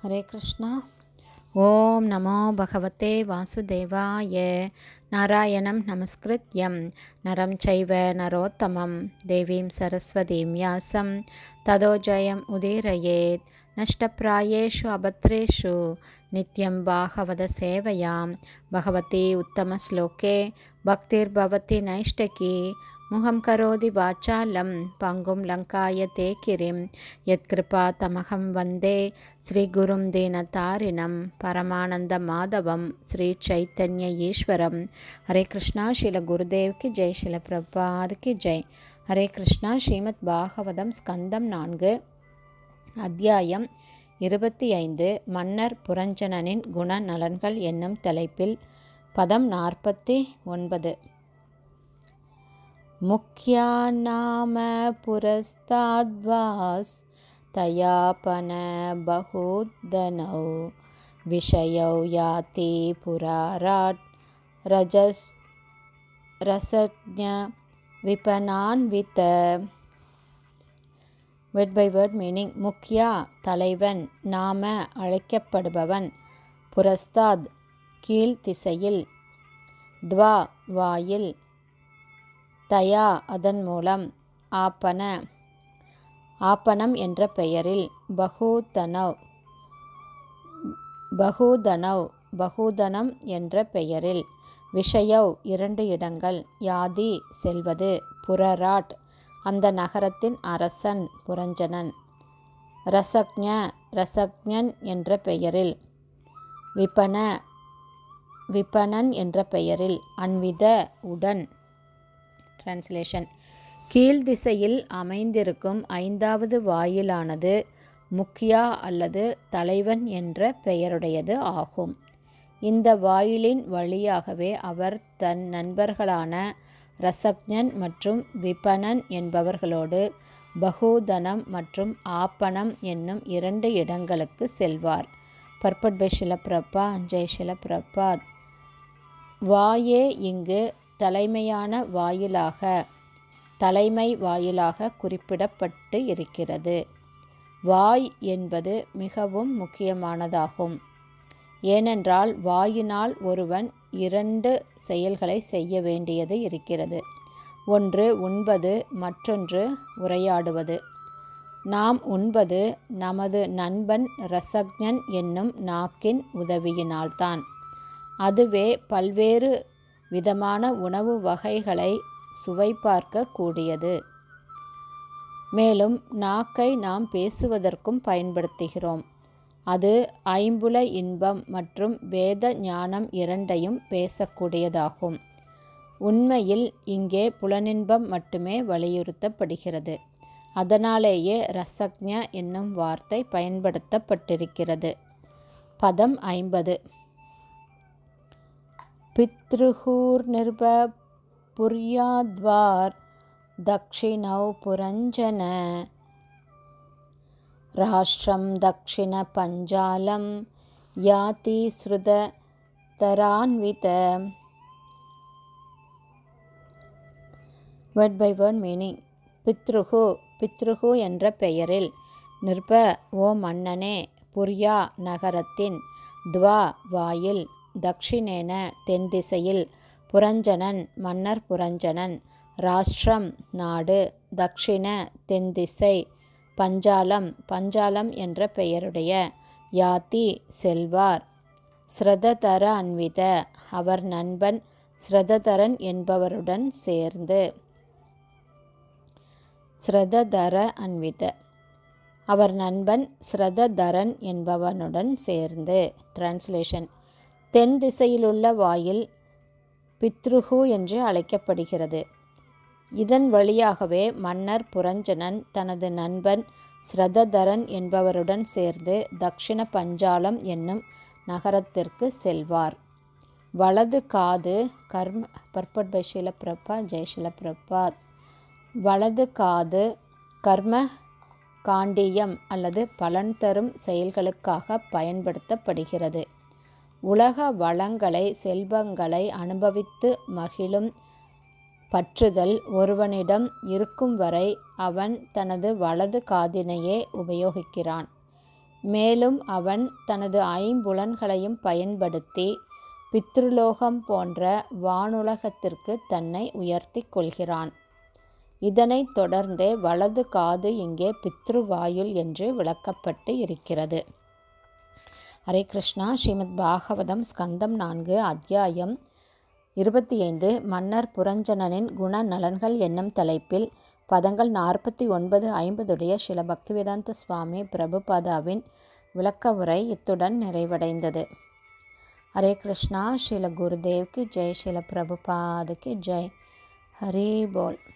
हरे कृष्णा ॐ नमो भगवते वासुदेवाय नारायणं नमस्कृत्यं नरं चैव नरोत्तमं देवीं सरस्वतीं व्यासं ततो जयम् उदीरयेत् नष्टप्रायेषु अभद्रेषु नित्यं भागवतसेवयां भगवती उत्तमश्लोके भक्तिर्भवति नैष्टकी मुखं करोति वाचालं पङ्गुं लङ्कायते किरिं यत्कृपा तमहं वन्दे श्रीगुरुं दीनतारिणं परमानन्दमाधवं श्रीचैतन्य ईश्वरं हरे कृष्णा शिल गुरुदेव की जय शिल प्रभात की जय ஹரே கிருஷ்ணா ஸ்ரீமத் பாகவதம் ஸ்கந்தம் நான்கு அத்தியாயம் இருபத்தி ஐந்து மன்னர் புரஞ்சனனின் குண நலன்கள் என்னும் தலைப்பில் பதம் நாற்பத்தி ஒன்பது முக்கியா நாம புரஸ்தாத்வாஸ் தயாபன பகூதனௌ விஷயௌ யாதி புராராட் ரஜஸ் ரசஜ விபனான்வித வேர்ட் பை வேர்ட் மீனிங் முக்கியா தலைவன் நாம அழைக்கப்படுபவன் புரஸ்தாத் கீழ் திசையில் துவா வாயில் தயா அதன் மூலம் ஆப்பன ஆப்பனம் என்ற பெயரில் பகூதனவ் பகூதனவ் பகூதனம் என்ற பெயரில் விஷயவ் இரண்டு இடங்கள் யாதி செல்வது புரராட் அந்த நகரத்தின் அரசன் புரஞ்சனன் ரசக்ஞ ரசக்ஞன் என்ற பெயரில் விபன விபனன் என்ற பெயரில் அன்வித உடன் டிரான்ஸ்லேஷன் கீழ் திசையில் அமைந்திருக்கும் ஐந்தாவது வாயிலானது முக்கியா அல்லது தலைவன் என்ற பெயருடையது ஆகும் இந்த வாயிலின் வழியாகவே அவர் தன் நண்பர்களான ரசக்ஞன் மற்றும் விபனன் என்பவர்களோடு பகூதனம் மற்றும் ஆப்பனம் என்னும் இரண்டு இடங்களுக்கு செல்வார் பர்பட் பை ஷிலப்பிரபா ஜெய் ஷிலப்பிரபாத் வாயே இங்கு தலைமையான வாயிலாக தலைமை வாயிலாக குறிப்பிடப்பட்டு இருக்கிறது வாய் என்பது மிகவும் முக்கியமானதாகும் ஏனென்றால் வாயினால் ஒருவன் இரண்டு செயல்களை செய்ய வேண்டியது இருக்கிறது ஒன்று உண்பது மற்றொன்று உரையாடுவது நாம் உண்பது நமது நண்பன் ரசக்ஞன் என்னும் நாக்கின் உதவியினால்தான் அதுவே பல்வேறு விதமான உணவு வகைகளை சுவை பார்க்க கூடியது மேலும் நாக்கை நாம் பேசுவதற்கும் பயன்படுத்துகிறோம் அது ஐம்புல இன்பம் மற்றும் வேத ஞானம் இரண்டையும் பேசக்கூடியதாகும் உண்மையில் இங்கே புலனின்பம் மட்டுமே வலியுறுத்தப்படுகிறது அதனாலேயே ரசக்ஞ என்னும் வார்த்தை பயன்படுத்தப்பட்டிருக்கிறது பதம் ஐம்பது பித்ருஹூர் நிர்ப புர்யாத்வார் தக்ஷிணௌ புரஞ்சன ராஷ்டிரம் தக்ஷிண பஞ்சாலம் யாதி ஸ்ருத தரான்வித வேர்ட் பை வேர்ட் மீனிங் பித்ருகு பித்ருகு என்ற பெயரில் நிற்ப ஓ மன்னனே புர்யா நகரத்தின் துவா வாயில் தக்ஷிணேன தென் திசையில் புரஞ்சனன் மன்னர் புரஞ்சனன் ராஷ்டிரம் நாடு தக்ஷிண தென் திசை பஞ்சாலம் பஞ்சாலம் என்ற பெயருடைய யாத்தி செல்வார் ஸ்ரததர அன்வித அவர் நண்பன் ஸ்ரததரன் என்பவருடன் சேர்ந்து ஸ்ரததர அன்வித அவர் நண்பன் ஸ்ரததரன் என்பவனுடன் சேர்ந்து டிரான்ஸ்லேஷன் தென் திசையிலுள்ள வாயில் பித்ருகு என்று அழைக்கப்படுகிறது இதன் வழியாகவே மன்னர் புரஞ்சனன் தனது நண்பன் ஸ்ரததரன் என்பவருடன் சேர்ந்து தக்ஷிண பஞ்சாலம் என்னும் நகரத்திற்கு செல்வார் வலது காது கர்ம பர்பட் பை ஷிலப்பிரபா ஜெய் ஷிலப்பிரபாத் வலது காது கர்ம காண்டியம் அல்லது பலன் தரும் செயல்களுக்காக பயன்படுத்தப்படுகிறது உலக வளங்களை செல்வங்களை அனுபவித்து மகிழும் பற்றுதல் ஒருவனிடம் இருக்கும் வரை அவன் தனது வலது காதினையே உபயோகிக்கிறான் மேலும் அவன் தனது ஐம்புலன்களையும் பயன்படுத்தி பித்ருலோகம் போன்ற வானுலகத்திற்கு தன்னை உயர்த்தி கொள்கிறான் இதனைத் தொடர்ந்தே வலது காது இங்கே பித்ருவாயுல் என்று விளக்கப்பட்டு இருக்கிறது ஹரே கிருஷ்ணா ஸ்ரீமத் பாகவதம் ஸ்கந்தம் நான்கு அத்தியாயம் இருபத்தி ஐந்து மன்னர் புரஞ்சனனின் குண நலன்கள் என்னும் தலைப்பில் பதங்கள் நாற்பத்தி ஒன்பது ஐம்பதுடைய சில பக்திவேதாந்த சுவாமி பிரபுபாதாவின் விளக்க உரை இத்துடன் நிறைவடைந்தது ஹரே கிருஷ்ணா ஸ்ரீல குருதேவ்க்கு ஜெய் ஸ்ரீல பிரபுபாதுக்கு ஜெய் ஹரி போல்